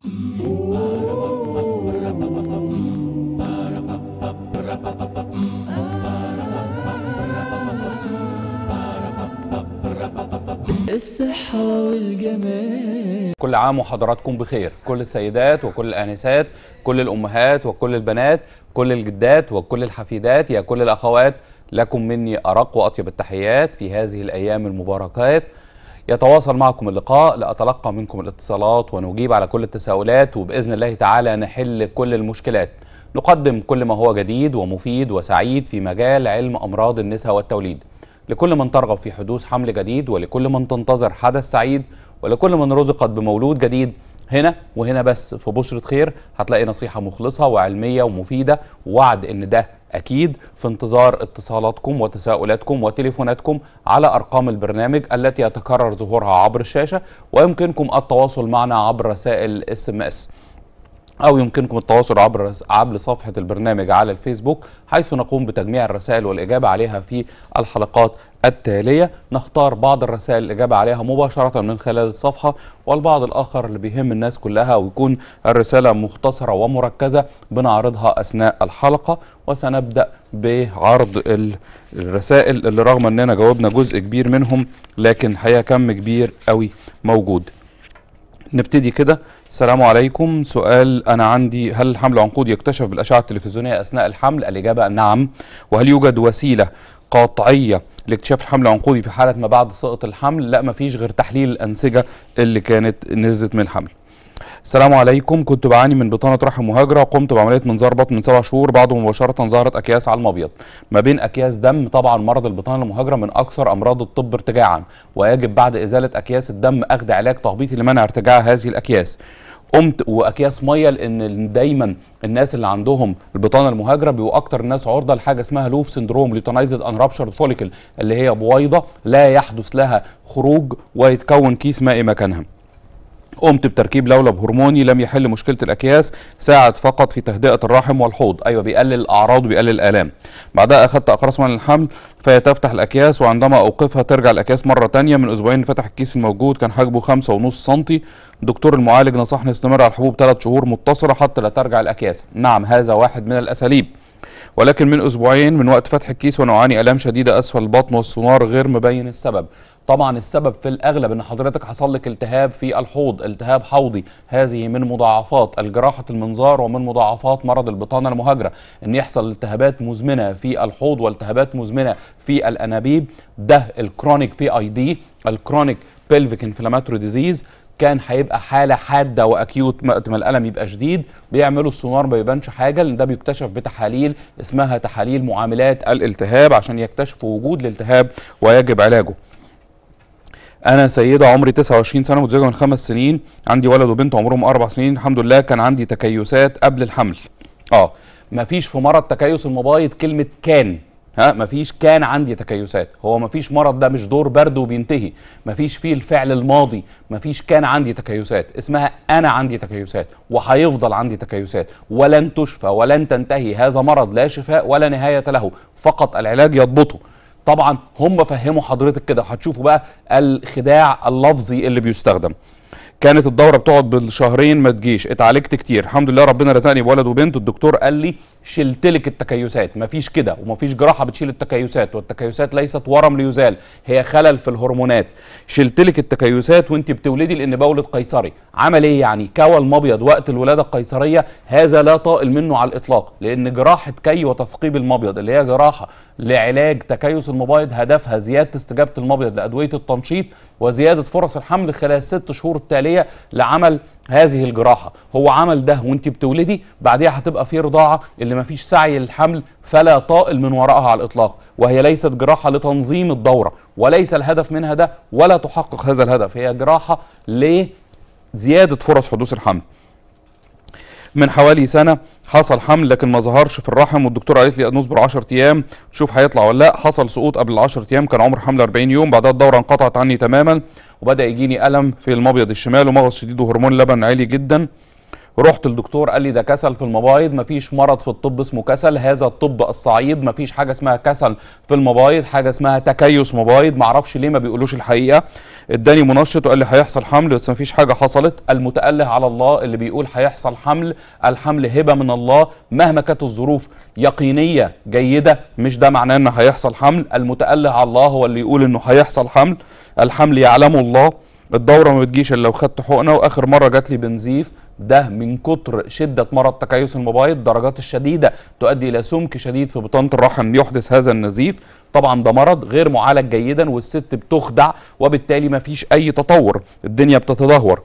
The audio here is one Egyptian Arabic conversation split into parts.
الصحة والجمال كل عام وحضراتكم بخير كل السيدات وكل الآنسات كل الأمهات وكل البنات كل الجدات وكل الحفيدات يا كل الأخوات لكم مني أرق وأطيب التحيات في هذه الأيام المباركات يتواصل معكم اللقاء لأتلقى منكم الاتصالات ونجيب على كل التساؤلات وبإذن الله تعالى نحل كل المشكلات نقدم كل ما هو جديد ومفيد وسعيد في مجال علم أمراض النساء والتوليد لكل من ترغب في حدوث حمل جديد ولكل من تنتظر حدث سعيد ولكل من رزقت بمولود جديد هنا وهنا بس في بشرة خير هتلاقي نصيحة مخلصة وعلمية ومفيدة ووعد ان ده اكيد في انتظار اتصالاتكم وتساؤلاتكم وتليفوناتكم على ارقام البرنامج التي يتكرر ظهورها عبر الشاشة ويمكنكم التواصل معنا عبر رسائل اس ام اس أو يمكنكم التواصل عبر عبر صفحة البرنامج على الفيسبوك حيث نقوم بتجميع الرسائل والإجابة عليها في الحلقات التالية نختار بعض الرسائل الإجابة عليها مباشرة من خلال الصفحة والبعض الآخر اللي بيهم الناس كلها ويكون الرسالة مختصرة ومركزة بنعرضها أثناء الحلقة وسنبدأ بعرض ال- الرسائل اللي رغم أننا جاوبنا جزء كبير منهم لكن الحقيقة كم كبير قوي موجود نبتدي كده السلام عليكم سؤال أنا عندي هل الحمل عنقودي يكتشف بالأشعة التلفزيونية أثناء الحمل الإجابة نعم وهل يوجد وسيلة قاطعية لاكتشاف الحمل العنقودي في حالة ما بعد سقط الحمل لا مفيش غير تحليل الأنسجة اللي كانت نزلت من الحمل السلام عليكم كنت بعاني من بطانة رحم مهاجرة وقمت بعملية منظار بطن من سبع شهور بعده مباشرة ظهرت أكياس على المبيض ما بين أكياس دم طبعا مرض البطانة المهاجرة من أكثر أمراض الطب ارتجاعا ويجب بعد إزالة أكياس الدم أخذ علاج تهبيطي لمنع ارتجاع هذه الأكياس قمت واكياس ميه لان دايما الناس اللي عندهم البطانه المهاجره بيبقوا اكتر الناس عرضه لحاجه اسمها لوف سندروم ليوتنايزد ان رابشرد فوليكل اللي هي بويضه لا يحدث لها خروج ويتكون كيس مائي مكانها قمت بتركيب لولب هرموني لم يحل مشكله الاكياس ساعد فقط في تهدئه الرحم والحوض ايوه بيقلل الاعراض وبيقلل الالام بعدها اخذت اقراص من الحمل فهي تفتح الاكياس وعندما اوقفها ترجع الاكياس مره تانية من اسبوعين فتح الكيس الموجود كان حجمه خمسة ونص سنتي الدكتور المعالج نصحني استمر على الحبوب ثلاث شهور متصله حتى لا ترجع الاكياس نعم هذا واحد من الاساليب ولكن من اسبوعين من وقت فتح الكيس وانا اعاني الام شديده اسفل البطن والسونار غير مبين السبب طبعا السبب في الاغلب ان حضرتك حصل لك التهاب في الحوض التهاب حوضي هذه من مضاعفات الجراحه المنظار ومن مضاعفات مرض البطانه المهاجره ان يحصل التهابات مزمنه في الحوض والتهابات مزمنه في الانابيب ده الكرونيك بي اي دي الكرونيك بيلفيك انفلاماتوري ديزيز كان هيبقى حاله حاده واكيوت وقت ما الالم يبقى شديد بيعملوا السونار ما بيبانش حاجه لان ده بيكتشف بتحاليل اسمها تحاليل معاملات الالتهاب عشان يكتشفوا وجود الالتهاب ويجب علاجه انا سيده عمري 29 سنه متزوجه من خمس سنين عندي ولد وبنت عمرهم اربع سنين الحمد لله كان عندي تكيسات قبل الحمل اه مفيش في مرض تكيس المبايض كلمه كان ها مفيش كان عندي تكيسات هو مفيش مرض ده مش دور برد وبينتهي مفيش فيه الفعل الماضي مفيش كان عندي تكيسات اسمها انا عندي تكيسات وهيفضل عندي تكيسات ولن تشفى ولن تنتهي هذا مرض لا شفاء ولا نهايه له فقط العلاج يضبطه طبعا هم فهموا حضرتك كده وهتشوفوا بقى الخداع اللفظي اللي بيستخدم كانت الدوره بتقعد بالشهرين ما تجيش اتعالجت كتير الحمد لله ربنا رزقني بولد وبنت الدكتور قال لي شلت لك التكيسات مفيش كده ومفيش جراحه بتشيل التكيسات والتكيسات ليست ورم ليزال هي خلل في الهرمونات شلت لك التكيسات وانت بتولدي لان بولد قيصري عمل ايه يعني كوى المبيض وقت الولاده القيصريه هذا لا طائل منه على الاطلاق لان جراحه كي وتثقيب المبيض اللي هي جراحه لعلاج تكيس المبيض هدفها زياده استجابه المبيض لادويه التنشيط وزياده فرص الحمل خلال الست شهور التاليه لعمل هذه الجراحه هو عمل ده وانت بتولدي بعديها هتبقى في رضاعه اللي مفيش سعي للحمل فلا طائل من وراءها على الاطلاق وهي ليست جراحه لتنظيم الدوره وليس الهدف منها ده ولا تحقق هذا الهدف هي جراحه لزياده فرص حدوث الحمل من حوالي سنه حصل حمل لكن ما ظهرش في الرحم والدكتور قالت لي نصبر 10 ايام شوف هيطلع ولا لا حصل سقوط قبل ال 10 ايام كان عمر حمل 40 يوم بعدها الدوره انقطعت عني تماما وبدا يجيني الم في المبيض الشمال ومغص شديد وهرمون لبن عالي جدا رحت الدكتور قال لي ده كسل في المبايض مفيش مرض في الطب اسمه كسل هذا الطب الصعيد مفيش حاجه اسمها كسل في المبايض حاجه اسمها تكيس مبايض معرفش ليه ما بيقولوش الحقيقه اداني منشط وقال لي هيحصل حمل بس مفيش حاجه حصلت المتاله على الله اللي بيقول هيحصل حمل الحمل هبه من الله مهما كانت الظروف يقينيه جيده مش ده معناه ان هيحصل حمل المتاله على الله هو اللي يقول انه هيحصل حمل الحمل يعلمه الله الدوره ما بتجيش الا لو خدت حقنه واخر مره جات لي بنزيف ده من كتر شده مرض تكيس المبايض الدرجات الشديده تؤدي الى سمك شديد في بطانه الرحم يحدث هذا النزيف طبعا ده مرض غير معالج جيدا والست بتخدع وبالتالي ما فيش اي تطور الدنيا بتتدهور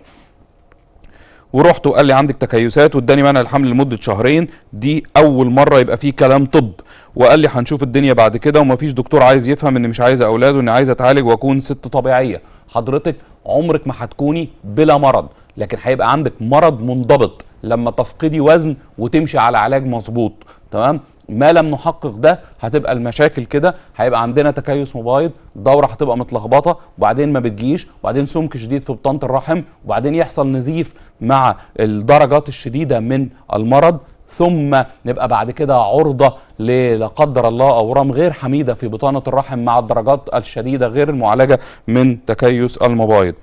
ورحت وقال لي عندك تكيسات واداني منع الحمل لمده شهرين دي اول مره يبقى فيه كلام طب وقال لي هنشوف الدنيا بعد كده ومفيش دكتور عايز يفهم ان مش عايزه اولاد وان عايزه اتعالج واكون ست طبيعيه حضرتك عمرك ما هتكوني بلا مرض لكن هيبقى عندك مرض منضبط لما تفقدي وزن وتمشي على علاج مظبوط تمام ما لم نحقق ده هتبقى المشاكل كده هيبقى عندنا تكيس مبايض الدوره هتبقى متلخبطه وبعدين ما بتجيش وبعدين سمك شديد في بطانه الرحم وبعدين يحصل نزيف مع الدرجات الشديده من المرض ثم نبقى بعد كده عرضه ل- لا قدر الله اورام غير حميده في بطانه الرحم مع الدرجات الشديده غير المعالجه من تكيس المبايض.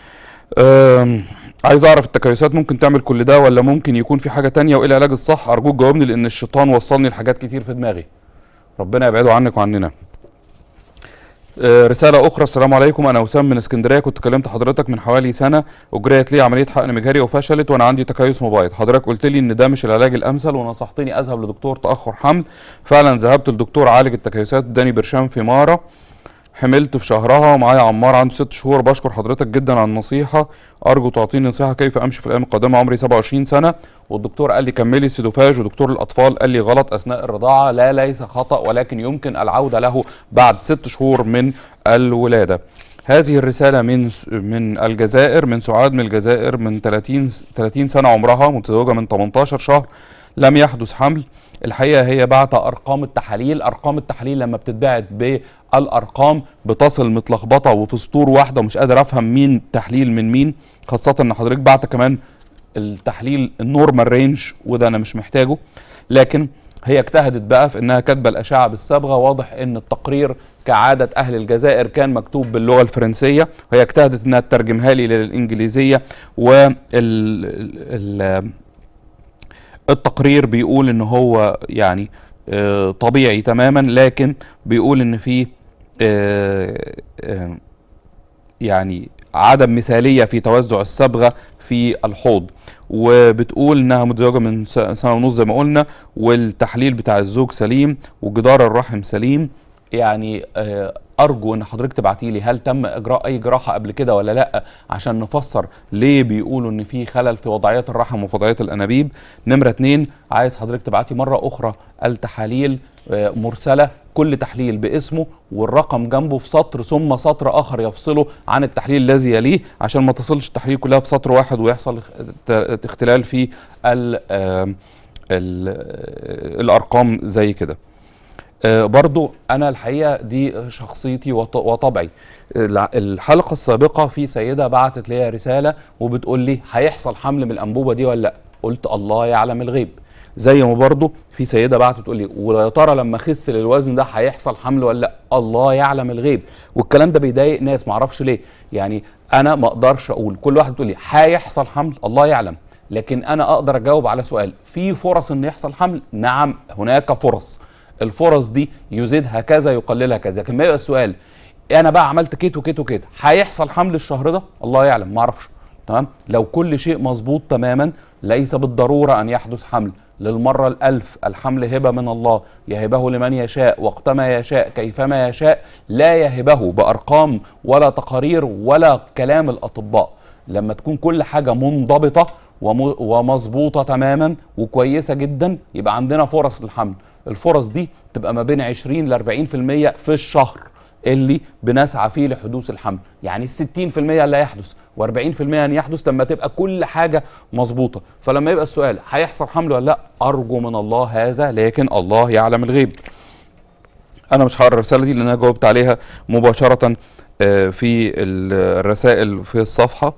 أم، عايز اعرف التكيسات ممكن تعمل كل ده ولا ممكن يكون في حاجه تانية وايه العلاج الصح ارجوك جاوبني لان الشيطان وصلني لحاجات كتير في دماغي ربنا يبعده عنك وعننا آه، رسالة أخرى السلام عليكم أنا وسام من اسكندرية كنت كلمت حضرتك من حوالي سنة أجريت لي عملية حقن مجهري وفشلت وأنا عندي تكيس مبايض حضرتك قلت لي إن ده مش العلاج الأمثل ونصحتني أذهب لدكتور تأخر حمل فعلا ذهبت لدكتور عالج التكيسات اداني برشام في مارة حملت في شهرها ومعايا عمار عنده ست شهور بشكر حضرتك جدا على النصيحة أرجو تعطيني نصيحة كيف أمشي في الأيام القادمة عمري 27 سنة والدكتور قال لي كملي السيدوفاج ودكتور الأطفال قال لي غلط أثناء الرضاعة لا ليس خطأ ولكن يمكن العودة له بعد ست شهور من الولادة هذه الرسالة من من الجزائر من سعاد من الجزائر من 30 30 سنة عمرها متزوجة من 18 شهر لم يحدث حمل الحقيقه هي بعت ارقام التحاليل ارقام التحاليل لما بتتبعت بالارقام بتصل متلخبطه وفي سطور واحده ومش قادر افهم مين تحليل من مين خاصه ان حضرتك بعت كمان التحليل النورمال رينج وده انا مش محتاجه لكن هي اجتهدت بقى في انها كاتبه الاشعه بالصبغه واضح ان التقرير كعاده اهل الجزائر كان مكتوب باللغه الفرنسيه وهي اجتهدت انها تترجمها لي للانجليزيه وال ال ال التقرير بيقول ان هو يعني آه، طبيعي تماما لكن بيقول ان في آه، آه، يعني عدم مثاليه في توزع الصبغه في الحوض وبتقول انها متزوجه من س- سنه ونص زي ما قلنا والتحليل بتاع الزوج سليم وجدار الرحم سليم يعني آه، ارجو ان حضرتك تبعتي لي هل تم اجراء اي جراحه قبل كده ولا لا عشان نفسر ليه بيقولوا ان في خلل في وضعيه الرحم وفي وضعيه الانابيب نمره اتنين عايز حضرتك تبعتي مره اخرى التحاليل آه، مرسله كل تحليل باسمه والرقم جنبه في سطر ثم سطر اخر يفصله عن التحليل الذي يليه عشان ما تصلش التحليل كلها في سطر واحد ويحصل اخ- ت- اختلال في ال آم، ال- آه، الارقام زي كده آه، برضو انا الحقيقه دي شخصيتي وط- وطبعي الع- الحلقه السابقه في سيده بعتت لي رساله وبتقول لي هيحصل حمل من الانبوبه دي ولا لا قلت الله يعلم الغيب زي ما برضو في سيده بعتت تقول لي ويا ترى لما اخس للوزن ده هيحصل حمل ولا لا الله يعلم الغيب والكلام ده بيضايق ناس معرفش ليه يعني انا ما اقدرش اقول كل واحد بتقول لي هيحصل حمل الله يعلم لكن انا اقدر اجاوب على سؤال في فرص ان يحصل حمل نعم هناك فرص الفرص دي يزيدها كذا يقللها كذا لكن ما يبقى السؤال انا بقى عملت كيت وكيت وكيت هيحصل حمل الشهر ده الله يعلم ما اعرفش تمام لو كل شيء مظبوط تماما ليس بالضروره ان يحدث حمل للمره الالف الحمل هبه من الله يهبه لمن يشاء وقتما يشاء كيفما يشاء لا يهبه بارقام ولا تقارير ولا كلام الاطباء لما تكون كل حاجه منضبطه وم- ومظبوطه تماما وكويسه جدا يبقى عندنا فرص للحمل الفرص دي تبقى ما بين 20 ل 40% في الشهر اللي بنسعى فيه لحدوث الحمل يعني ال 60% لا يحدث و40% ان يحدث لما تبقى كل حاجه مظبوطه فلما يبقى السؤال هيحصل حمل ولا لا ارجو من الله هذا لكن الله يعلم الغيب انا مش هقرا الرساله دي لان انا جاوبت عليها مباشره آه، في ال- الرسائل في الصفحه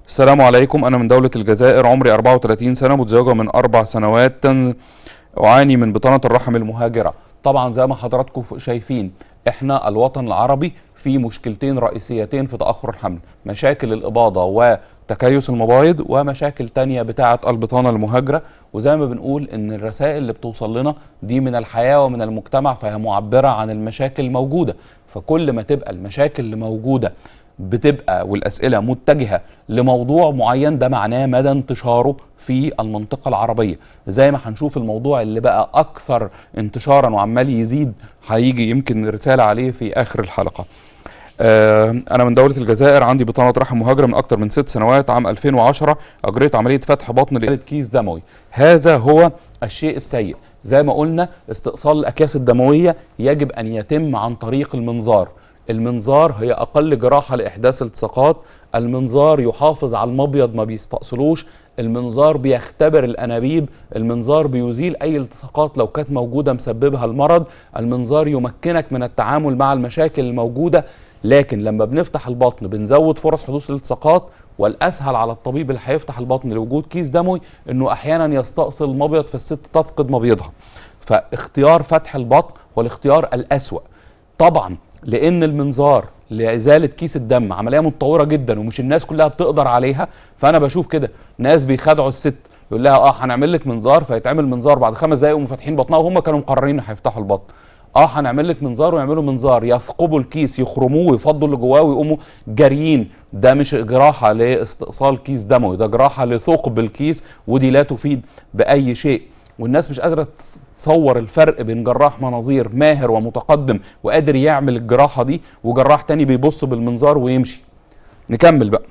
السلام عليكم أنا من دولة الجزائر عمري 34 سنة متزوجة من أربع سنوات تن- أعاني من بطانة الرحم المهاجرة طبعا زي ما حضراتكم ف- شايفين احنا الوطن العربي في مشكلتين رئيسيتين في تأخر الحمل مشاكل الإباضة وتكيس المبايض ومشاكل تانية بتاعة البطانة المهاجرة وزي ما بنقول ان الرسائل اللي بتوصل لنا دي من الحياة ومن المجتمع فهي معبرة عن المشاكل الموجودة فكل ما تبقى المشاكل اللي موجودة بتبقى والاسئله متجهه لموضوع معين ده معناه مدى انتشاره في المنطقه العربيه زي ما هنشوف الموضوع اللي بقى اكثر انتشارا وعمال يزيد هيجي يمكن رساله عليه في اخر الحلقه آه، انا من دوله الجزائر عندي بطانه رحم مهاجره من اكثر من ست سنوات عام 2010 اجريت عمليه فتح بطن لإزالة كيس دموي هذا هو الشيء السيء زي ما قلنا استئصال الاكياس الدمويه يجب ان يتم عن طريق المنظار المنظار هي اقل جراحه لاحداث التصاقات المنظار يحافظ على المبيض ما بيستأصلوش المنظار بيختبر الانابيب المنظار بيزيل اي التصاقات لو كانت موجوده مسببها المرض المنظار يمكنك من التعامل مع المشاكل الموجوده لكن لما بنفتح البطن بنزود فرص حدوث الالتصاقات والاسهل على الطبيب اللي هيفتح البطن لوجود كيس دموي انه احيانا يستأصل مبيض فالست تفقد مبيضها فاختيار فتح البطن هو الاختيار الاسوأ طبعا لان المنظار لازاله كيس الدم عمليه متطوره جدا ومش الناس كلها بتقدر عليها فانا بشوف كده ناس بيخدعوا الست يقول لها اه هنعمل لك منظار فيتعمل منظار بعد خمس دقايق يقوموا فاتحين بطنها وهم كانوا مقررين هيفتحوا البطن اه هنعمل لك منظار ويعملوا منظار يثقبوا الكيس يخرموه ويفضوا اللي جواه ويقوموا جاريين ده مش جراحه لاستئصال كيس دموي ده جراحه لثقب الكيس ودي لا تفيد باي شيء والناس مش قادره تصور الفرق بين جراح مناظير ماهر ومتقدم وقادر يعمل الجراحه دي وجراح تاني بيبص بالمنظار ويمشي نكمل بقى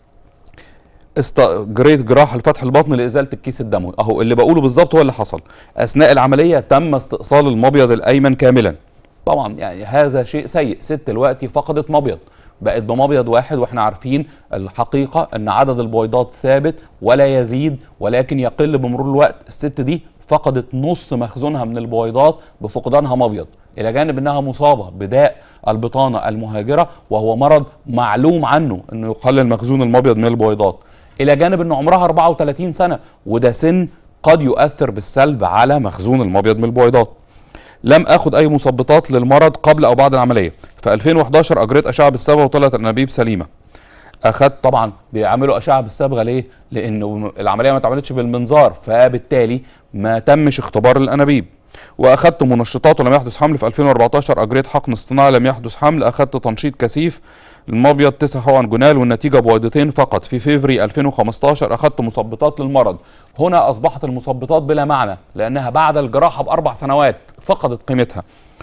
استجريت جراحه لفتح البطن لازاله الكيس الدموي اهو اللي بقوله بالظبط هو اللي حصل اثناء العمليه تم استئصال المبيض الايمن كاملا طبعا يعني هذا شيء سيء ست دلوقتي فقدت مبيض بقت بمبيض واحد واحنا عارفين الحقيقه ان عدد البويضات ثابت ولا يزيد ولكن يقل بمرور الوقت الست دي فقدت نص مخزونها من البويضات بفقدانها مبيض الى جانب انها مصابه بداء البطانه المهاجره وهو مرض معلوم عنه انه يقلل مخزون المبيض من البويضات الى جانب ان عمرها 34 سنه وده سن قد يؤثر بالسلب على مخزون المبيض من البويضات لم اخد اي مثبطات للمرض قبل او بعد العمليه في 2011 اجريت اشعه بالصبغه وطلعت الانابيب سليمه اخدت طبعا بيعملوا اشعه بالصبغه ليه لانه العمليه ما اتعملتش بالمنظار فبالتالي ما تمش اختبار الانابيب واخدت منشطات ولم يحدث حمل في 2014 اجريت حقن اصطناعي لم يحدث حمل اخدت تنشيط كثيف المبيض تسع حقن جنال والنتيجه بويضتين فقط في فيفري 2015 اخدت مثبطات للمرض هنا اصبحت المثبطات بلا معنى لانها بعد الجراحه باربع سنوات فقدت قيمتها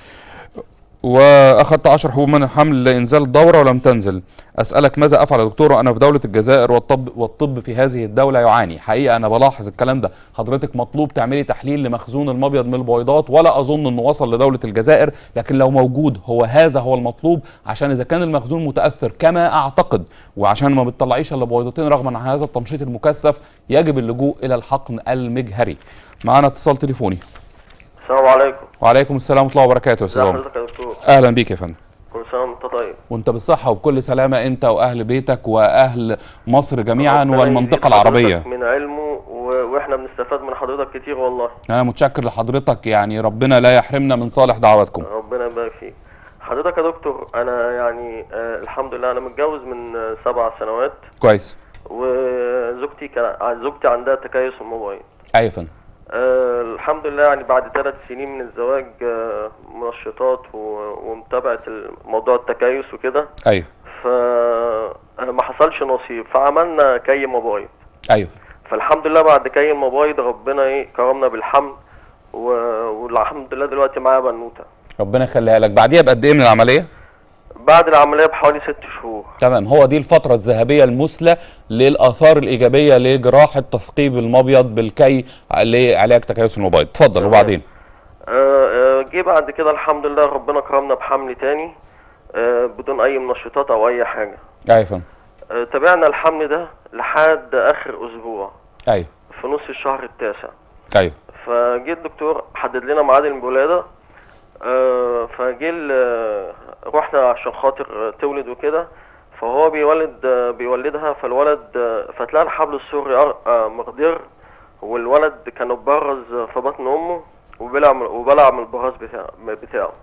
واخدت 10 حبوب من الحمل لانزال الدوره ولم تنزل اسالك ماذا افعل يا دكتور انا في دوله الجزائر والطب والطب في هذه الدوله يعاني حقيقه انا بلاحظ الكلام ده حضرتك مطلوب تعملي تحليل لمخزون المبيض من البويضات ولا اظن انه وصل لدوله الجزائر لكن لو موجود هو هذا هو المطلوب عشان اذا كان المخزون متاثر كما اعتقد وعشان ما بتطلعيش الا بويضتين رغم عن هذا التنشيط المكثف يجب اللجوء الى الحقن المجهري معانا اتصال تليفوني السلام عليكم وعليكم السلام ورحمه الله وبركاته يا استاذ ازي عمر حضرتك يا دكتور اهلا بيك يا فندم كل سنه وانت طيب وانت بالصحه وبكل سلامه انت واهل بيتك واهل مصر جميعا ربنا والمنطقه يزيد العربيه حضرتك من علمه و... واحنا بنستفاد من حضرتك كتير والله انا متشكر لحضرتك يعني ربنا لا يحرمنا من صالح دعواتكم ربنا يبارك فيك حضرتك يا دكتور انا يعني آه الحمد لله انا متجوز من آه سبع سنوات كويس وزوجتي كان زوجتي عندها تكيس المبيض ايوه يا فندم آه الحمد لله يعني بعد ثلاث سنين من الزواج آه منشطات و... ومتابعه موضوع التكيس وكده ايوه ف ما حصلش نصيب فعملنا كي مبايض ايوه فالحمد لله بعد كي المبايض ربنا ايه كرمنا بالحمل و... والحمد لله دلوقتي معايا بنوته ربنا يخليها لك بعديها بقد ايه من العمليه بعد العمليه بحوالي ست شهور تمام هو دي الفتره الذهبيه المثلى للاثار الايجابيه لجراحه تثقيب المبيض بالكي لعلاج تكيس المبيض اتفضل تمام. وبعدين آه، آه، جه بعد كده الحمد لله ربنا كرمنا بحمل تاني آه، بدون اي منشطات او اي حاجه ايوه يا فندم آه، تابعنا الحمل ده لحد اخر اسبوع ايوه في نص الشهر التاسع ايوه فجه الدكتور حدد لنا ميعاد الولاده آه، فجه ال- آه، رحنا عشان خاطر آه، تولد وكده فهو بيولد آه، بيولدها فالولد آه، فتلاقي الحبل السري أر- آه، مقدر والولد كان مبرز في بطن امه وبلع وبلع من البراز بتاع بتاعه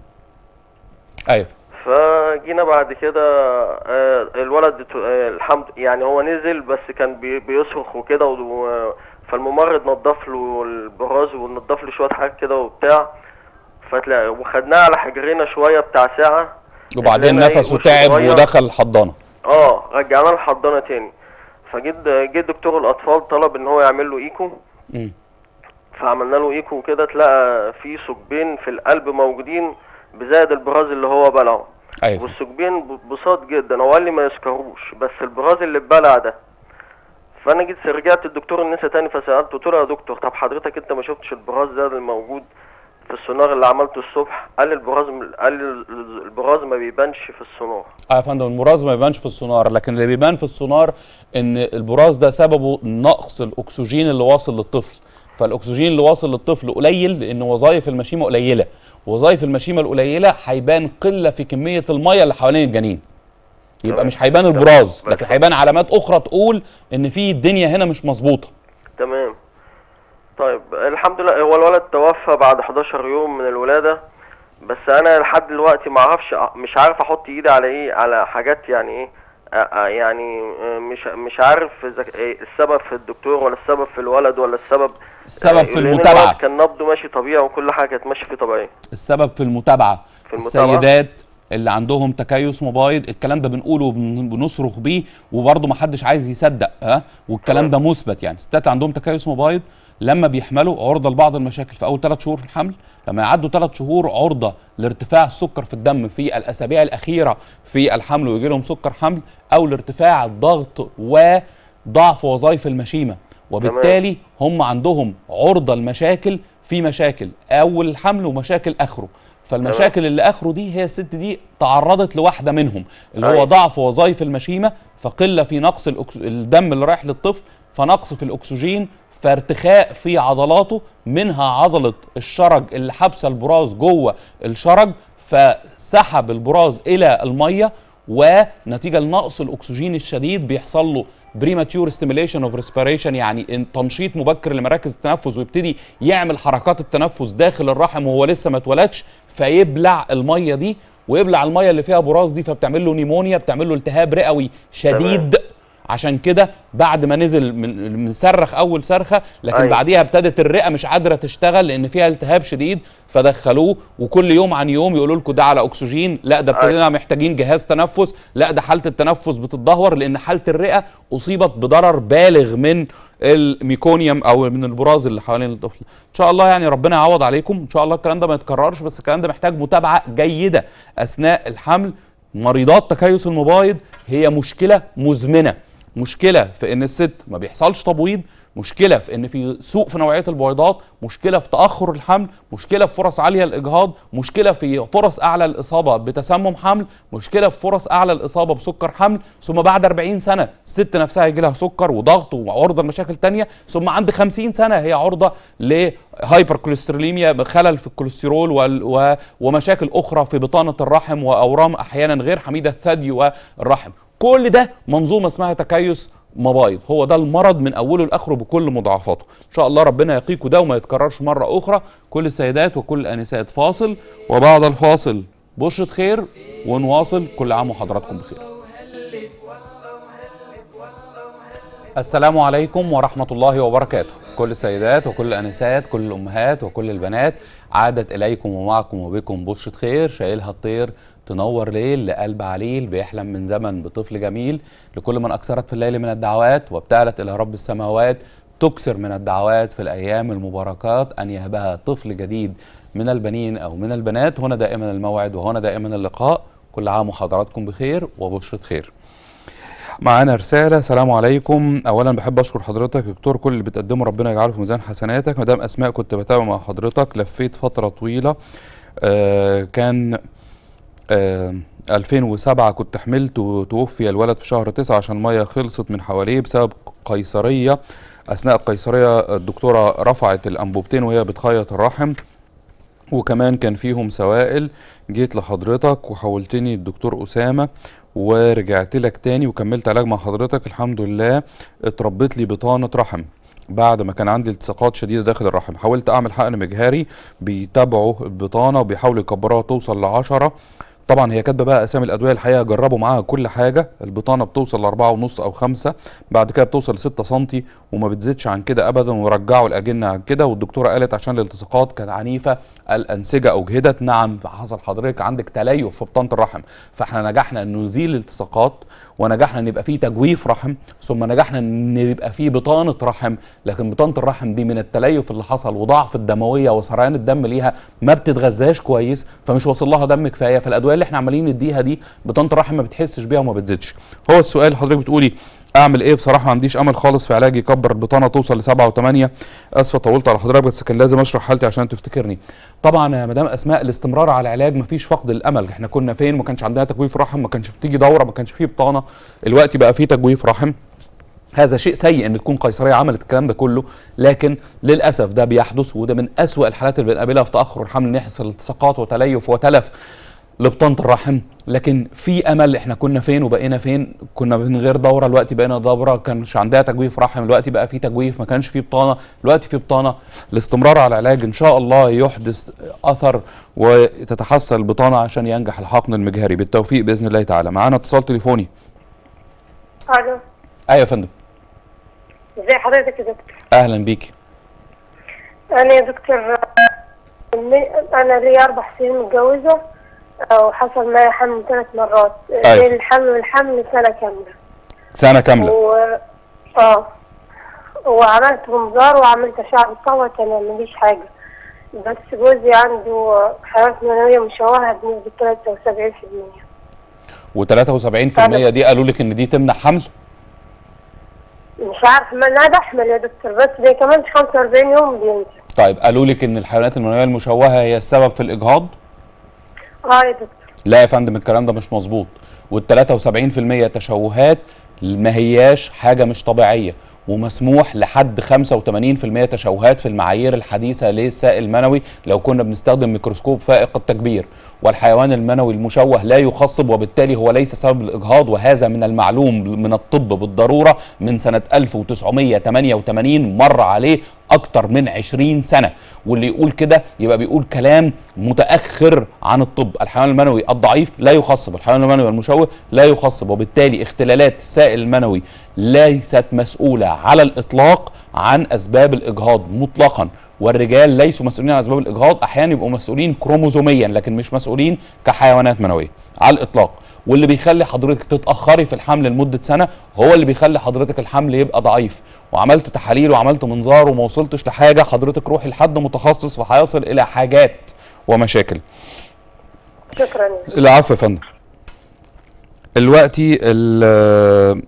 ايوه فجينا بعد كده آه، الولد ت- آه، الحمد يعني هو نزل بس كان بي- بيصرخ وكده و- فالممرض نضف له البراز ونضف له شويه حاجات كده وبتاع فتلاقي وخدناه على حجرنا شويه بتاع ساعه وبعدين لقينا إيه، نفسه وشه تعب اتغير. ودخل الحضانه اه رجعناه الحضانه تاني فجيت جه دكتور الاطفال طلب ان هو يعمل له ايكو مم. فعملنا له ايكو وكده تلاقى في ثقبين في القلب موجودين بزائد البراز اللي هو بلعه ايوه والثقبين ب- بساط جدا هو قال لي ما يسكروش بس البراز اللي اتبلع ده فانا جيت رجعت الدكتور النسا تاني فسالته قلت له يا دكتور طب حضرتك انت ما شفتش البراز ده اللي موجود في السونار اللي عملته الصبح قال لي البراز قال لي ال- البراز ما بيبانش في السونار اه يا فندم المراز ما بيبانش في السونار لكن اللي بيبان في السونار ان البراز ده سببه نقص الاكسجين اللي واصل للطفل فالاكسجين اللي واصل للطفل قليل لان وظائف المشيمه قليله وظائف المشيمه القليله هيبان قله في كميه الميه اللي حوالين الجنين يبقى تمام. مش هيبان تمام. البراز بس. لكن هيبان علامات اخرى تقول ان في الدنيا هنا مش مظبوطه تمام طيب الحمد لله هو الولد توفى بعد 11 يوم من الولادة بس انا لحد دلوقتي ما اعرفش مش عارف احط ايدي على ايه على حاجات يعني ايه آه، آه، يعني آه، مش مش عارف اذا ك- إيه السبب في الدكتور ولا السبب في الولد ولا السبب السبب آه، في لأن المتابعة. الولد كان نبضه ماشي طبيعي وكل حاجه كانت ماشيه فيه طبيعي السبب في المتابعه في المتابعة. السيدات اللي عندهم تكيس مبايض الكلام ده بنقوله وبن- بنصرخ بيه وبرضه ما حدش عايز يصدق ها والكلام ده مثبت يعني الستات اللي عندهم تكيس مبايض لما بيحملوا عرضه لبعض المشاكل في اول ثلاث شهور في الحمل لما يعدوا ثلاث شهور عرضه لارتفاع السكر في الدم في الاسابيع الاخيره في الحمل ويجي لهم سكر حمل او لارتفاع الضغط وضعف وظائف المشيمه وبالتالي هم عندهم عرضه لمشاكل في مشاكل اول الحمل ومشاكل اخره فالمشاكل اللي اخره دي هي الست دي تعرضت لواحده منهم اللي هو أيوة. ضعف وظائف المشيمه فقله في نقص الأكس... الدم اللي رايح للطفل فنقص في الاكسجين فارتخاء في عضلاته منها عضله الشرج اللي حابسه البراز جوه الشرج فسحب البراز الى الميه ونتيجه لنقص الاكسجين الشديد بيحصل له بريماتيور ستيميليشن اوف ريسبيريشن يعني إن تنشيط مبكر لمراكز التنفس ويبتدي يعمل حركات التنفس داخل الرحم وهو لسه ما اتولدش فيبلع الميه دي ويبلع الميه اللي فيها براز دي فبتعمل له نيمونيا بتعمل له التهاب رئوي شديد عشان كده بعد ما نزل من من صرخ اول صرخه لكن أيوة. بعديها ابتدت الرئه مش قادره تشتغل لان فيها التهاب شديد فدخلوه وكل يوم عن يوم يقولوا لكم ده على اكسجين لا ده ابتدينا محتاجين جهاز تنفس لا ده حاله التنفس بتتدهور لان حاله الرئه اصيبت بضرر بالغ من الميكونيوم او من البراز اللي حوالين الطفل ان شاء الله يعني ربنا يعوض عليكم ان شاء الله الكلام ده ما يتكررش بس الكلام ده محتاج متابعه جيده اثناء الحمل مريضات تكيس المبايض هي مشكله مزمنه مشكله في ان الست ما بيحصلش تبويض مشكله في ان في سوء في نوعيه البويضات مشكله في تاخر الحمل مشكله في فرص عاليه الاجهاض مشكله في فرص اعلى الاصابه بتسمم حمل مشكله في فرص اعلى الاصابه بسكر حمل ثم بعد 40 سنه الست نفسها يجي لها سكر وضغط وعرضه لمشاكل تانية ثم عند 50 سنه هي عرضه لهايبر كوليستروليميا خلل في الكوليسترول وال- و- ومشاكل اخرى في بطانه الرحم واورام احيانا غير حميده الثدي والرحم كل ده منظومه اسمها تكيس مبايض هو ده المرض من اوله لاخره بكل مضاعفاته ان شاء الله ربنا يقيكم ده وما يتكررش مره اخرى كل السيدات وكل الانسات فاصل وبعد الفاصل بشرة خير ونواصل كل عام وحضراتكم بخير السلام عليكم ورحمة الله وبركاته كل السيدات وكل الأنسات كل الأمهات وكل البنات عادت إليكم ومعكم وبكم بشرة خير شايلها الطير تنور ليل لقلب عليل بيحلم من زمن بطفل جميل لكل من أكثرت في الليل من الدعوات وابتعلت إلى رب السماوات تكثر من الدعوات في الأيام المباركات أن يهبها طفل جديد من البنين أو من البنات هنا دائما الموعد وهنا دائما اللقاء كل عام وحضراتكم بخير وبشرة خير معانا رسالة السلام عليكم أولا بحب أشكر حضرتك يا دكتور كل اللي بتقدمه ربنا يجعله في ميزان حسناتك مدام أسماء كنت بتابع مع حضرتك لفيت فترة طويلة آه كان آه 2007 كنت حملت وتوفي الولد في شهر 9 عشان المية خلصت من حواليه بسبب قيصرية أثناء القيصرية الدكتورة رفعت الأنبوبتين وهي بتخيط الرحم وكمان كان فيهم سوائل جيت لحضرتك وحولتني الدكتور أسامة ورجعت لك تاني وكملت علاج مع حضرتك الحمد لله اتربت لي بطانة رحم بعد ما كان عندي التصاقات شديدة داخل الرحم حاولت اعمل حقن مجهري بيتابعوا البطانة وبيحاولوا يكبروها توصل لعشرة طبعا هي كاتبه بقى اسامي الادويه الحقيقه جربوا معاها كل حاجه البطانه بتوصل لأربعة ونص او خمسة بعد كده بتوصل لستة سنتي وما بتزيدش عن كده ابدا ورجعوا الاجنه عن كده والدكتوره قالت عشان الالتصاقات كانت عنيفه الانسجه اجهدت نعم حصل حضرتك عندك تليف في بطانه الرحم فاحنا نجحنا ان نزيل الالتصاقات ونجحنا ان يبقى فيه تجويف رحم ثم نجحنا ان يبقى فيه بطانه رحم لكن بطانه الرحم دي من التليف اللي حصل وضعف الدمويه وسريان الدم ليها ما بتتغذاش كويس فمش واصل لها دم كفايه فالادويه اللي احنا عمالين نديها دي بطانه الرحم ما بتحسش بيها وما بتزيدش هو السؤال اللي حضرتك بتقولي اعمل ايه بصراحه ما عنديش امل خالص في علاج يكبر البطانه توصل لسبعة وثمانية اسفه طولت على حضرتك بس كان لازم اشرح حالتي عشان تفتكرني طبعا يا مدام اسماء الاستمرار على العلاج مفيش فقد الامل احنا كنا فين ما كانش عندنا تجويف رحم ما كانش بتيجي دوره ما كانش فيه بطانه الوقت بقى فيه تجويف رحم هذا شيء سيء ان تكون قيصريه عملت الكلام ده كله لكن للاسف ده بيحدث وده من اسوأ الحالات اللي بنقابلها في تاخر الحمل ان يحصل التصاقات وتليف وتلف لبطانه الرحم لكن في امل احنا كنا فين وبقينا فين كنا من غير دوره الوقت بقينا دوره كانش عندها تجويف رحم الوقت بقى في تجويف ما كانش في بطانه الوقت في بطانه الاستمرار على العلاج ان شاء الله يحدث اثر وتتحسن البطانه عشان ينجح الحقن المجهري بالتوفيق باذن الله تعالى معانا اتصال تليفوني الو ايوه يا فندم ازي حضرتك يا دكتور اهلا بيكي انا يا دكتور انا لي اربع سنين متجوزه وحصل معي حمل ثلاث مرات أيوة. بين الحمل والحمل سنه كامله سنه كامله و اه وعملت منظار وعملت اشعه بالطاقه تمام مفيش حاجه بس جوزي عنده حيوانات منويه مشوهه بنسبه 73% و73% دي قالوا لك ان دي تمنع حمل مش عارف ما انا بحمل يا دكتور بس ده كمان 45 يوم بينزل طيب قالوا لك ان الحيوانات المنويه المشوهه هي السبب في الاجهاض اه يا دكتور لا يا فندم الكلام ده مش مظبوط وال 73% تشوهات ما هياش حاجه مش طبيعيه ومسموح لحد 85% تشوهات في المعايير الحديثه للسائل المنوي لو كنا بنستخدم ميكروسكوب فائق التكبير والحيوان المنوي المشوه لا يخصب وبالتالي هو ليس سبب الاجهاض وهذا من المعلوم من الطب بالضروره من سنه 1988 مر عليه اكتر من 20 سنه واللي يقول كده يبقى بيقول كلام متاخر عن الطب الحيوان المنوي الضعيف لا يخصب الحيوان المنوي المشوه لا يخصب وبالتالي اختلالات السائل المنوي ليست مسؤوله على الاطلاق عن اسباب الاجهاض مطلقا والرجال ليسوا مسؤولين عن اسباب الاجهاض احيانا يبقوا مسؤولين كروموزوميا لكن مش مسؤولين كحيوانات منويه على الاطلاق واللي بيخلي حضرتك تتاخري في الحمل لمده سنه هو اللي بيخلي حضرتك الحمل يبقى ضعيف وعملت تحاليل وعملت منظار وما وصلتش لحاجه حضرتك روحي لحد متخصص وهيصل الى حاجات ومشاكل شكرا العفو يا فندم دلوقتي ال-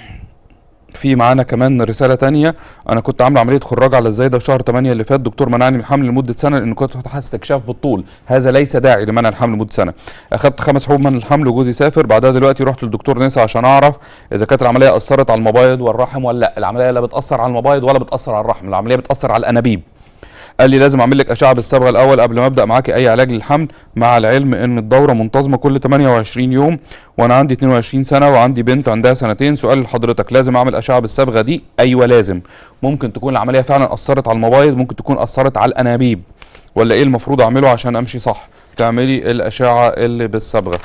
في معانا كمان رسالة تانية أنا كنت عامل عملية خراج على الزايدة في شهر 8 اللي فات دكتور منعني من الحمل لمدة سنة لأن كنت فاتحة استكشاف بالطول هذا ليس داعي لمنع الحمل لمدة سنة أخدت خمس حبوب من الحمل وجوزي سافر بعدها دلوقتي رحت للدكتور نسا عشان أعرف إذا كانت العملية أثرت على المبايض والرحم ولا لا العملية لا بتأثر على المبايض ولا بتأثر على الرحم العملية بتأثر على الأنابيب قال لي لازم اعمل لك اشعه بالصبغه الاول قبل ما ابدا معاكي اي علاج للحمل مع العلم ان الدوره منتظمه كل 28 يوم وانا عندي 22 سنه وعندي بنت عندها سنتين سؤال لحضرتك لازم اعمل اشعه بالصبغه دي ايوه لازم ممكن تكون العمليه فعلا اثرت على المبايض ممكن تكون اثرت على الانابيب ولا ايه المفروض اعمله عشان امشي صح تعملي الاشعه اللي بالصبغه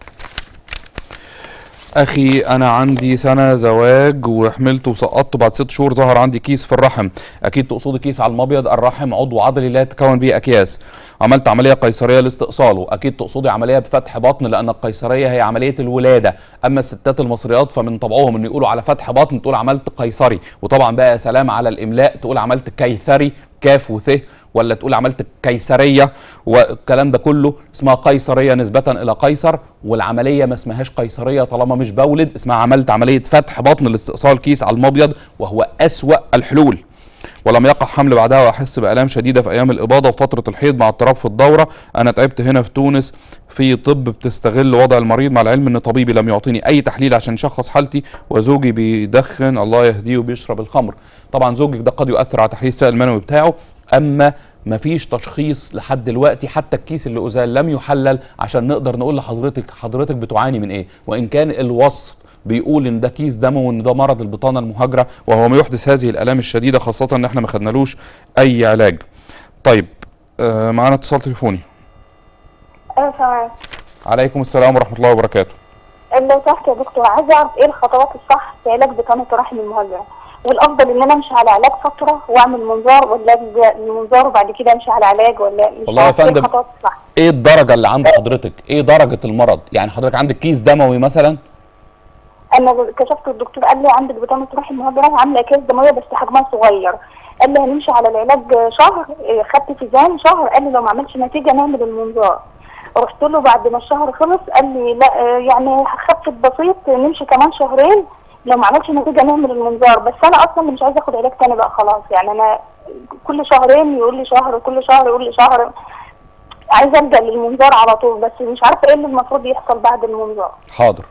اخي انا عندي سنه زواج وحملت وسقطت بعد ست شهور ظهر عندي كيس في الرحم اكيد تقصدي كيس على المبيض الرحم عضو عضلي لا يتكون به اكياس عملت عمليه قيصريه لاستئصاله اكيد تقصدي عمليه بفتح بطن لان القيصريه هي عمليه الولاده اما الستات المصريات فمن طبعهم ان يقولوا على فتح بطن تقول عملت قيصري وطبعا بقى يا سلام على الاملاء تقول عملت كيثري كاف وث ولا تقول عملت كيسريه والكلام ده كله اسمها قيصريه نسبه الى قيصر والعمليه ما اسمهاش قيصريه طالما مش بولد اسمها عملت عمليه فتح بطن لاستئصال كيس على المبيض وهو اسوا الحلول ولم يقع حمل بعدها واحس بالام شديده في ايام الاباضه وفتره الحيض مع اضطراب في الدوره انا تعبت هنا في تونس في طب بتستغل وضع المريض مع العلم ان طبيبي لم يعطيني اي تحليل عشان يشخص حالتي وزوجي بيدخن الله يهديه وبيشرب الخمر طبعا زوجك ده قد يؤثر على تحليل السائل المنوي بتاعه اما مفيش تشخيص لحد دلوقتي حتى الكيس اللي أزال لم يحلل عشان نقدر نقول لحضرتك حضرتك بتعاني من ايه وإن كان الوصف بيقول ان ده كيس دم وان ده مرض البطانه المهاجره وهو ما يحدث هذه الالام الشديده خاصه ان احنا ما خدنالوش اي علاج طيب آه معانا اتصال تليفوني ايوه تمام عليكم السلام ورحمه الله وبركاته لو سمحت يا دكتور عايزه اعرف ايه الخطوات الصح في علاج بطانه الرحم المهاجره والافضل ان انا امشي على علاج فتره واعمل منظار ولا أبدأ المنظار وبعد كده امشي على علاج ولا مش والله يا عارفة ايه فندم. الخطوات الصح ايه الدرجه اللي عند حضرتك ايه درجه المرض يعني حضرتك عندك كيس دموي مثلا انا كشفت الدكتور قال لي عندك بطانه رحم مهاجره عامله اكياس دمويه بس حجمها صغير قال لي هنمشي على العلاج شهر إيه، خدت تيزان شهر قال لي لو ما عملش نتيجه نعمل المنظار رحت له بعد ما الشهر خلص قال لي لا آه، يعني خفت بسيط نمشي كمان شهرين لو ما عملش نتيجه نعمل المنظار بس انا اصلا مش عايزه اخد علاج تاني بقى خلاص يعني انا كل شهرين يقول لي شهر كل شهر يقول لي شهر عايزه الجا للمنظار على طول بس مش عارفه ايه اللي المفروض يحصل بعد المنظار حاضر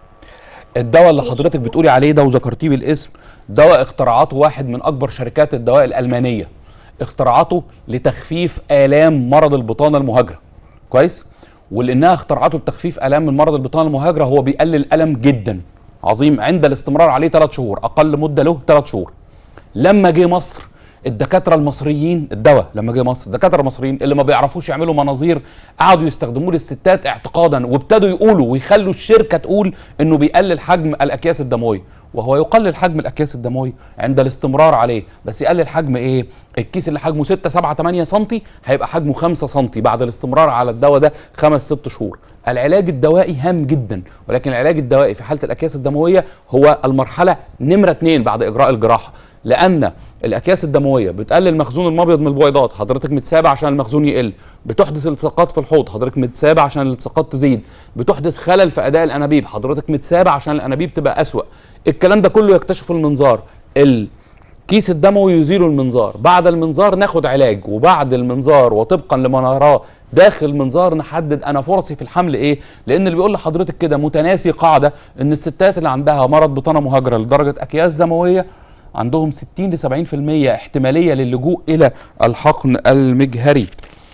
الدواء اللي حضرتك بتقولي عليه ده وذكرتيه بالاسم دواء اختراعاته واحد من اكبر شركات الدواء الالمانيه اختراعاته لتخفيف الام مرض البطانه المهاجره كويس ولانها اخترعته لتخفيف الام من مرض البطانه المهاجره هو بيقلل الالم جدا عظيم عند الاستمرار عليه ثلاث شهور اقل مده له ثلاث شهور لما جه مصر الدكاتره المصريين الدواء لما جه مصر الدكاتره المصريين اللي ما بيعرفوش يعملوا مناظير قعدوا يستخدموه للستات اعتقادا وابتدوا يقولوا ويخلوا الشركه تقول انه بيقلل حجم الاكياس الدمويه وهو يقلل حجم الاكياس الدمويه عند الاستمرار عليه بس يقلل حجم ايه الكيس اللي حجمه 6 7 8 سم هيبقى حجمه 5 سم بعد الاستمرار على الدواء ده خمس ست شهور العلاج الدوائي هام جدا ولكن العلاج الدوائي في حاله الاكياس الدمويه هو المرحله نمره اثنين بعد اجراء الجراحه لان الاكياس الدمويه بتقلل المخزون المبيض من البويضات حضرتك متسابع عشان المخزون يقل بتحدث التصاقات في الحوض حضرتك متسابع عشان الالتصاقات تزيد بتحدث خلل في اداء الانابيب حضرتك متسابع عشان الانابيب تبقى اسوا الكلام ده كله يكتشفه المنظار الكيس الدموي يزيل المنظار بعد المنظار ناخد علاج وبعد المنظار وطبقا لما نراه داخل المنظار نحدد انا فرصي في الحمل ايه لان اللي بيقول لحضرتك كده متناسي قاعده ان الستات اللي عندها مرض بطانه مهاجره لدرجه اكياس دمويه عندهم 60 ل 70% احتماليه للجوء الى الحقن المجهري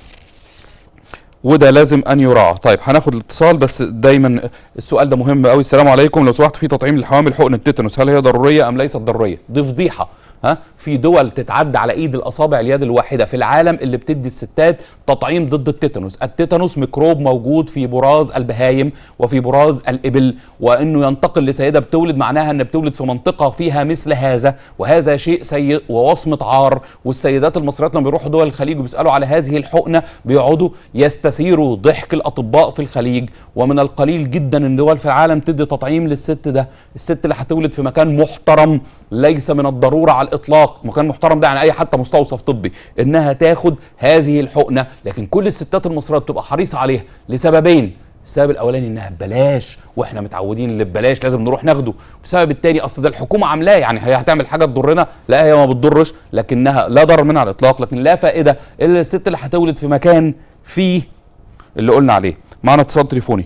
وده لازم ان يراعى طيب هناخد الاتصال بس دايما السؤال ده مهم قوي السلام عليكم لو سمحت في تطعيم للحوامل حقن التيتانوس هل هي ضروريه ام ليست ضروريه دي فضيحه ها في دول تتعدى على ايد الاصابع اليد الواحده في العالم اللي بتدي الستات تطعيم ضد التيتانوس التيتانوس ميكروب موجود في براز البهايم وفي براز الابل وانه ينتقل لسيده بتولد معناها ان بتولد في منطقه فيها مثل هذا وهذا شيء سيء ووصمه عار والسيدات المصريات لما بيروحوا دول الخليج وبيسالوا على هذه الحقنه بيقعدوا يستثيروا ضحك الاطباء في الخليج ومن القليل جدا ان دول في العالم تدي تطعيم للست ده الست اللي هتولد في مكان محترم ليس من الضروره على الاطلاق مكان محترم ده يعني اي حتى مستوصف طبي انها تاخد هذه الحقنه لكن كل الستات المصريات بتبقى حريصه عليها لسببين السبب الاولاني انها ببلاش واحنا متعودين اللي ببلاش لازم نروح ناخده السبب الثاني اصل ده الحكومه عاملاه يعني هي هتعمل حاجه تضرنا لا هي ما بتضرش لكنها لا ضرر منها على الاطلاق لكن لا فائده الا الست اللي هتولد في مكان فيه اللي قلنا عليه معنا اتصال تليفوني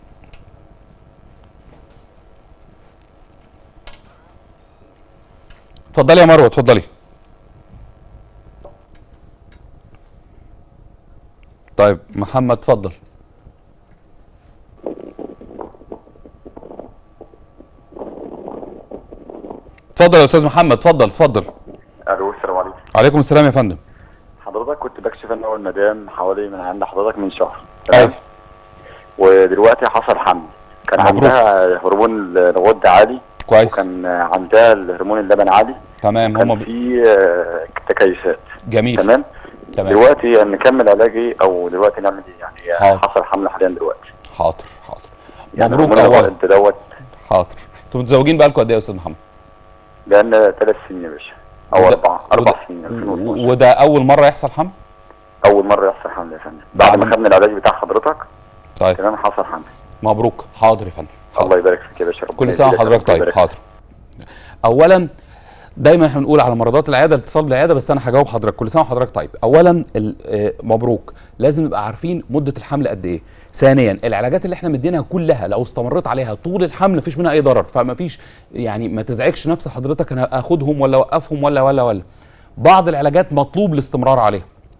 اتفضلي يا مروه اتفضلي طيب محمد اتفضل اتفضل يا استاذ محمد اتفضل اتفضل الو السلام عليكم عليكم السلام يا فندم حضرتك كنت بكشف انا والمدام حوالي من عند حضرتك من شهر ايوه ودلوقتي حصل حمل كان مبروك. عندها هرمون الغده عالي كويس وكان عندها الهرمون اللبن عالي تمام كان هم ب... في آه، تكيسات جميل تمام تمام دلوقتي نكمل علاج ايه او دلوقتي نعمل ايه يعني حاضر. حصل حمل حاليا دلوقتي حاضر حاضر يعني مبروك هرمون اولا الغدة دوت حاضر انتوا متزوجين بقالكم قد ايه يا استاذ محمد بقالنا ثلاث سنين يا باشا او وده- اربعه اربع وده- سنين 2012 وده اول مره يحصل حمل اول مره يحصل حمل يا فندم بعد ما بعد- خدنا العلاج بتاع حضرتك طيب تمام حصل حمل مبروك حاضر يا فندم حاضر. الله يبارك فيك يا باشا ربنا كل سنه يزيدك وحضرتك ربنا طيب يبارك حاضر اولا دايما احنا بنقول على مرضات العياده الاتصال بالعياده بس انا هجاوب حضرتك كل سنه وحضرتك طيب اولا ال- آه، مبروك لازم نبقى عارفين مده الحمل قد ايه ثانيا العلاجات اللي احنا مدينها كلها لو استمريت عليها طول الحمل مفيش منها اي ضرر فما فيش يعني ما تزعجش نفس حضرتك انا اخدهم ولا اوقفهم ولا ولا ولا بعض العلاجات مطلوب الاستمرار عليها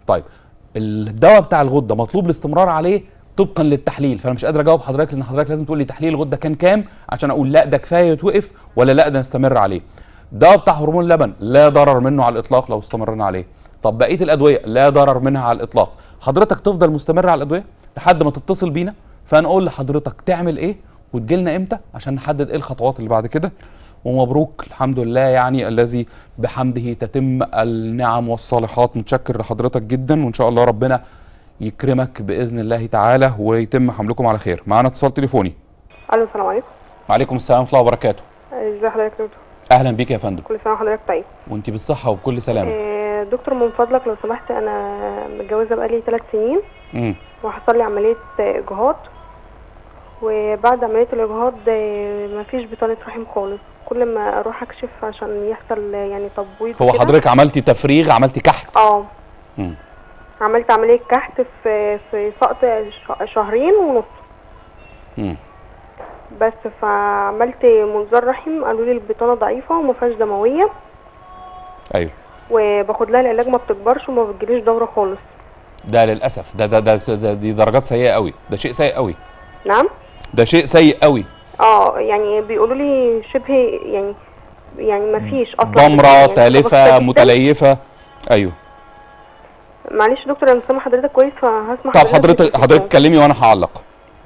طيب الدواء بتاع الغده مطلوب الاستمرار عليه طبقا للتحليل فانا مش قادر اجاوب حضرتك لان حضرتك لازم تقول لي تحليل الغده كان كام عشان اقول لا ده كفايه يتوقف ولا لا ده نستمر عليه الدواء بتاع هرمون اللبن لا ضرر منه على الاطلاق لو استمرنا عليه طب بقيه الادويه لا ضرر منها على الاطلاق حضرتك تفضل مستمر على الادويه لحد ما تتصل بينا فنقول لحضرتك تعمل ايه وتجي لنا امتى عشان نحدد ايه الخطوات اللي بعد كده ومبروك الحمد لله يعني الذي بحمده تتم النعم والصالحات متشكر لحضرتك جدا وان شاء الله ربنا يكرمك باذن الله تعالى ويتم حملكم على خير معانا اتصال تليفوني الو السلام عليكم وعليكم السلام ورحمه الله وبركاته ازي حضرتك يا دكتور اهلا بيك يا فندم كل سنه وحضرتك طيب وانت بالصحه وبكل سلامه آه، دكتور من فضلك لو سمحت انا متجوزه بقالي ثلاث سنين امم وحصل لي عمليه آه، اجهاض وبعد عمليه الاجهاض آه، مفيش بطانه رحم خالص كل ما اروح اكشف عشان يحصل آه، يعني تبويض هو وكده. حضرتك عملتي تفريغ عملتي كحت اه مم. عملت عمليه كحت في في سقط ش- شهرين ونص مم. بس فعملت منظار رحم قالوا لي البطانه ضعيفه وما فيهاش دمويه ايوه وباخد لها العلاج ما بتكبرش وما بتجيليش دوره خالص ده للاسف ده ده ده, ده دي درجات سيئه قوي ده شيء سيء قوي نعم ده شيء سيء قوي اه يعني بيقولوا لي شبه يعني يعني ما فيش اصلا ضمره يعني حاجة تالفه بسيطة جداً. متليفه ايوه معلش يا دكتور انا مش سامع حضرتك كويس فهسمع طب حضرتك بالتليفون. حضرتك اتكلمي وانا هعلق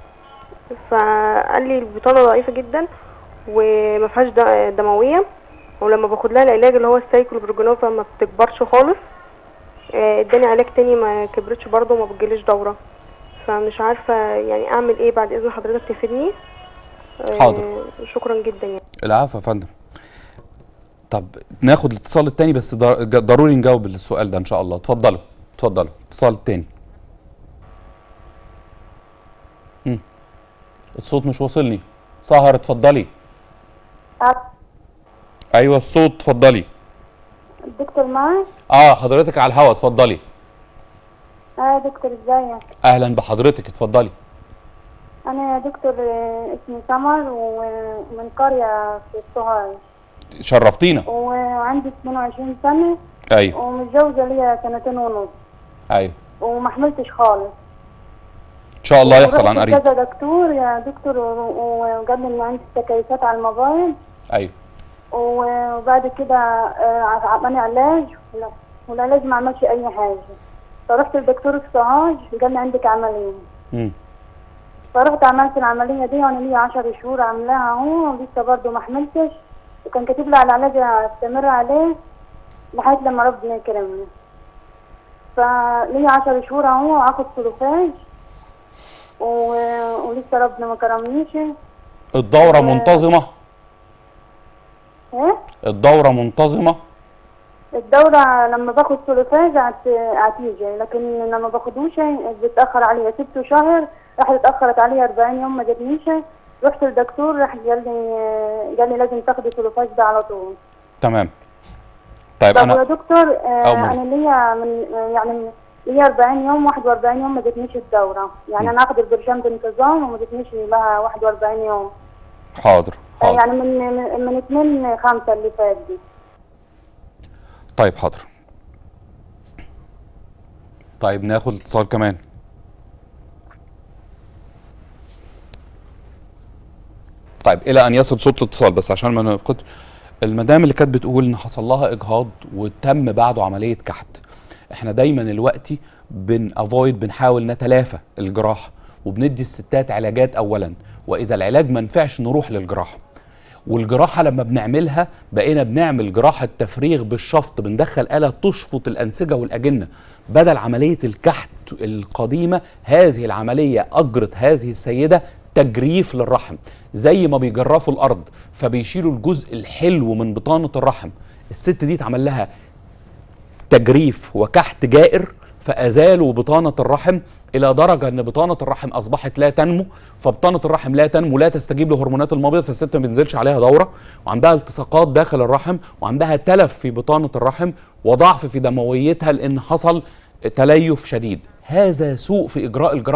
فقال لي البطانه ضعيفه جدا وما فيهاش د- دمويه ولما باخد لها العلاج اللي هو السايكلوبروجينوفا ما بتكبرش خالص آه، اداني علاج تاني ما كبرتش برضه وما بتجيليش دوره فمش عارفه يعني اعمل ايه بعد اذن حضرتك تفيدني آه، حاضر. شكرا جدا يعني العفو يا فندم طب ناخد الاتصال التاني بس ضر- ج- ضروري نجاوب السؤال ده ان شاء الله اتفضلوا اتفضلوا الاتصال التاني مم. الصوت مش واصلني سهر اتفضلي ايوه الصوت اتفضلي دكتور معاك اه حضرتك على الهوا اتفضلي اه دكتور ازيك اهلا بحضرتك اتفضلي انا يا دكتور آه، اسمي سمر ومن قرية في السوهاج شرفتينا وعندي 22 سنة ايوه ومتجوزة ليا سنتين ونص ايوه وما حملتش خالص ان شاء الله يحصل عن ورحت قريب كذا دكتور يا دكتور و- وقال لي ان عندي تكيسات على الموبايل ايوه وبعد كده آه، عطاني علاج ولا- والعلاج ما عملش اي حاجة فرحت للدكتور في سوهاج قال لي عندك عملية مم. فرحت عملت العملية دي وانا ليا 10 شهور عاملاها اهو ولسه برضه ما حملتش وكان كاتب لي على علاج استمر عليه لحد لما ربنا يكرمني فليا 10 شهور اهو اخد سلوفاج و... ولسه ربنا ما كرمنيش الدورة آه. منتظمة ايه الدورة منتظمة الدورة لما باخد سلوفاج هت- هتيجي لكن لما باخدوش بتأخر عليا ست شهر راح اتأخرت عليا 40 يوم ما جاتنيش رحت للدكتور راح قال لي قال لي لازم تاخدي سلوفاج ده على طول تمام طيب طب يا انا دكتور آه أمري. انا ليا من يعني ليا 40 يوم 41 يوم ما جاتنيش الدورة يعني انا اخد البرشام بانتظام وما جاتنيش لها 41 يوم حاضر آه حاضر يعني من من من 2 5 اللي فات دي طيب حاضر طيب ناخد اتصال كمان طيب الى ان يصل صوت الاتصال بس عشان ما نفقد المدام اللي كانت بتقول ان حصل لها اجهاض وتم بعده عمليه كحت احنا دايما دلوقتي بن افويد بنحاول نتلافى الجراحه وبندي الستات علاجات اولا واذا العلاج ما نفعش نروح للجراحه والجراحه لما بنعملها بقينا بنعمل جراحه تفريغ بالشفط بندخل آلة تشفط الأنسجة والأجنة بدل عملية الكحت القديمة هذه العملية أجرت هذه السيدة تجريف للرحم زي ما بيجرفوا الأرض فبيشيلوا الجزء الحلو من بطانة الرحم الست دي اتعمل لها تجريف وكحت جائر فازالوا بطانه الرحم الى درجه ان بطانه الرحم اصبحت لا تنمو فبطانه الرحم لا تنمو لا تستجيب لهرمونات المبيض فالست ما بينزلش عليها دوره وعندها التصاقات داخل الرحم وعندها تلف في بطانه الرحم وضعف في دمويتها لان حصل تليف شديد هذا سوء في اجراء الجراحه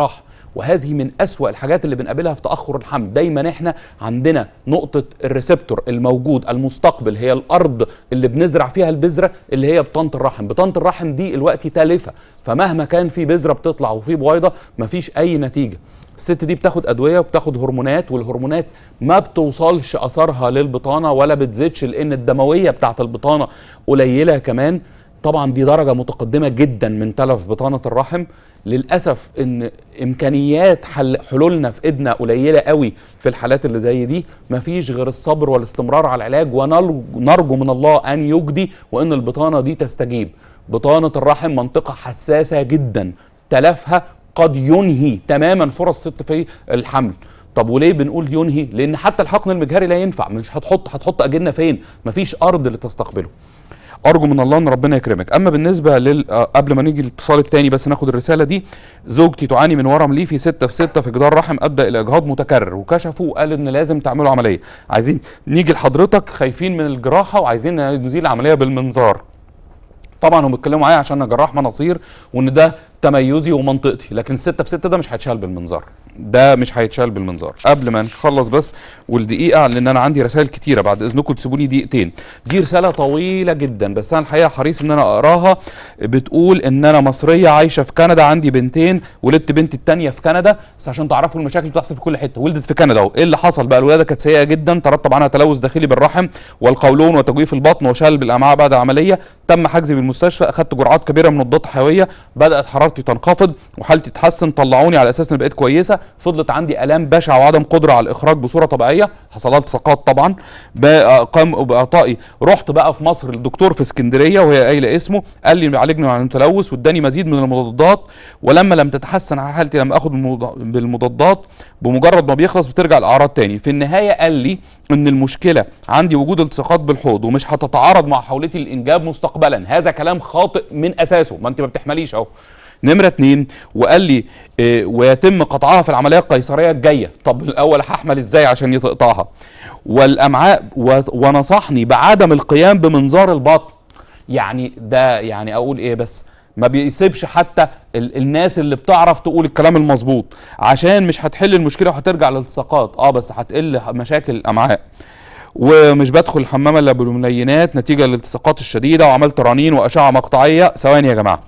وهذه من أسوأ الحاجات اللي بنقابلها في تأخر الحمل دايما احنا عندنا نقطة الريسبتور الموجود المستقبل هي الأرض اللي بنزرع فيها البذرة اللي هي بطانة الرحم بطانة الرحم دي الوقت تالفة فمهما كان في بذرة بتطلع وفي بويضة مفيش أي نتيجة الست دي بتاخد ادويه وبتاخد هرمونات والهرمونات ما بتوصلش اثرها للبطانه ولا بتزيدش لان الدمويه بتاعت البطانه قليله كمان طبعا دي درجه متقدمه جدا من تلف بطانه الرحم للاسف ان امكانيات حل حلولنا في ايدنا قليله قوي في الحالات اللي زي دي مفيش غير الصبر والاستمرار على العلاج ونرجو من الله ان يجدي وان البطانه دي تستجيب بطانه الرحم منطقه حساسه جدا تلفها قد ينهي تماما فرص ست في الحمل طب وليه بنقول ينهي لان حتى الحقن المجهري لا ينفع مش هتحط هتحط اجنه فين مفيش ارض لتستقبله ارجو من الله ان ربنا يكرمك اما بالنسبه لل آه، قبل ما نيجي للاتصال الثاني بس ناخد الرساله دي زوجتي تعاني من ورم ليفي 6 في 6 في جدار رحم ادى الى اجهاض متكرر وكشفوا وقال ان لازم تعملوا عمليه عايزين نيجي لحضرتك خايفين من الجراحه وعايزين نزيل العمليه بالمنظار طبعا هم بيتكلموا معايا عشان انا جراح مناصير وان ده تميزي ومنطقتي لكن الستة في ستة ده مش هيتشال بالمنظار ده مش هيتشال بالمنظار قبل ما نخلص بس والدقيقة لان انا عندي رسائل كتيرة بعد اذنكم تسيبوني دقيقتين دي رسالة طويلة جدا بس انا الحقيقة حريص ان انا اقراها بتقول ان انا مصرية عايشة في كندا عندي بنتين ولدت بنتي التانية في كندا بس عشان تعرفوا المشاكل اللي بتحصل في كل حتة ولدت في كندا اهو ايه اللي حصل بقى الولادة كانت سيئة جدا ترتب عنها تلوث داخلي بالرحم والقولون وتجويف البطن وشلل بالامعاء بعد العملية تم حجزي بالمستشفى اخدت جرعات كبيرة من الضغط الحيوية بدأت حرارتي تنخفض وحالتي تتحسن طلعوني على اساس ان بقيت كويسه فضلت عندي الام بشعه وعدم قدره على الاخراج بصوره طبيعيه حصل لها التصاقات طبعا بقى- قام باعطائي رحت بقى في مصر للدكتور في اسكندريه وهي قايله اسمه قال لي عالجني عن التلوث واداني مزيد من المضادات ولما لم تتحسن حالتي لما اخد المض- بالمضادات بمجرد ما بيخلص بترجع الاعراض تاني في النهايه قال لي ان المشكله عندي وجود التصاقات بالحوض ومش هتتعارض مع حولتي للانجاب مستقبلا هذا كلام خاطئ من اساسه ما انت ما بتحمليش اهو نمرة اتنين وقال لي إيه ويتم قطعها في العملية القيصرية الجاية طب الأول هحمل ازاي عشان يتقطعها والأمعاء و- ونصحني بعدم القيام بمنظار البطن يعني ده يعني أقول إيه بس ما بيسيبش حتى ال الناس اللي بتعرف تقول الكلام المظبوط عشان مش هتحل المشكلة وهترجع للالتصاقات اه بس هتقل مشاكل الأمعاء ومش بدخل الحمام الا بالملينات نتيجه للالتصاقات الشديده وعملت رنين واشعه مقطعيه ثواني يا جماعه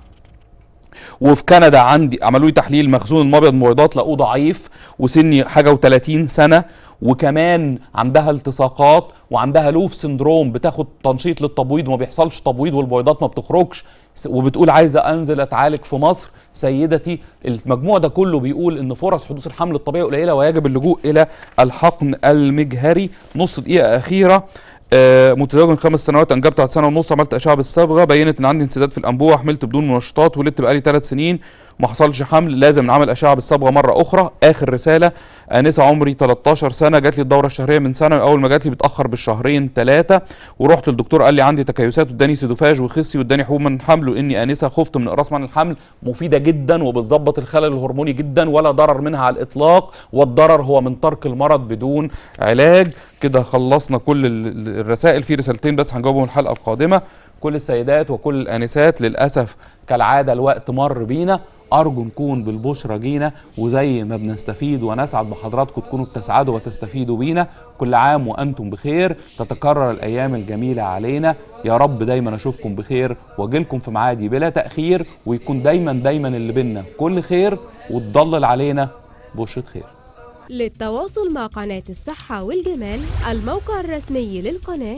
وفي كندا عندي عملوا لي تحليل مخزون المبيض مبيضات لقوه ضعيف وسني حاجه و30 سنه وكمان عندها التصاقات وعندها لوف سندروم بتاخد تنشيط للتبويض وما بيحصلش تبويض والبويضات ما بتخرجش س- وبتقول عايزه انزل اتعالج في مصر سيدتي المجموع ده كله بيقول ان فرص حدوث الحمل الطبيعي قليله ويجب اللجوء الى الحقن المجهري نص دقيقه اخيره آه، متزوج من خمس سنوات انجبت بعد سنه ونص عملت اشعه بالصبغه بينت ان عندي انسداد في الانبوه حملت بدون منشطات ولدت بقالي ثلاث سنين وما حصلش حمل لازم نعمل اشعه بالصبغه مره اخرى اخر رساله انسه عمري 13 سنه جات لي الدوره الشهريه من سنه اول ما جات لي بتاخر بالشهرين ثلاثه ورحت للدكتور قال لي عندي تكيسات واداني سيدوفاج وخسي واداني حبوب من الحمل واني انسه خفت من اقراص من الحمل مفيده جدا وبتظبط الخلل الهرموني جدا ولا ضرر منها على الاطلاق والضرر هو من ترك المرض بدون علاج كده خلصنا كل ال- ال- الرسائل في رسالتين بس هنجاوبهم الحلقه القادمه كل السيدات وكل الانسات للاسف كالعاده الوقت مر بينا ارجو نكون بالبشرى جينا وزي ما بنستفيد ونسعد بحضراتكم تكونوا بتسعدوا وتستفيدوا بينا كل عام وانتم بخير تتكرر الايام الجميله علينا يا رب دايما اشوفكم بخير واجيلكم في معادي بلا تاخير ويكون دايما دايما اللي بينا كل خير وتضلل علينا بشرة خير للتواصل مع قناة الصحة والجمال الموقع الرسمي للقناة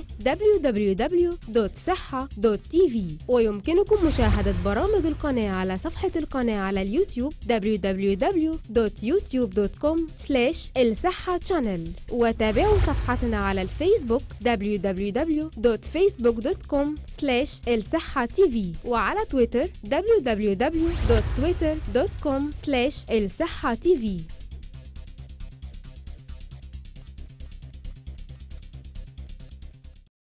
www.صحة.tv ويمكنكم مشاهدة برامج القناة على صفحة القناة على اليوتيوب www.youtube.com الصحة channel وتابعوا صفحتنا على الفيسبوك www.facebook.com الصحة tv وعلى تويتر www.twitter.com الصحة tv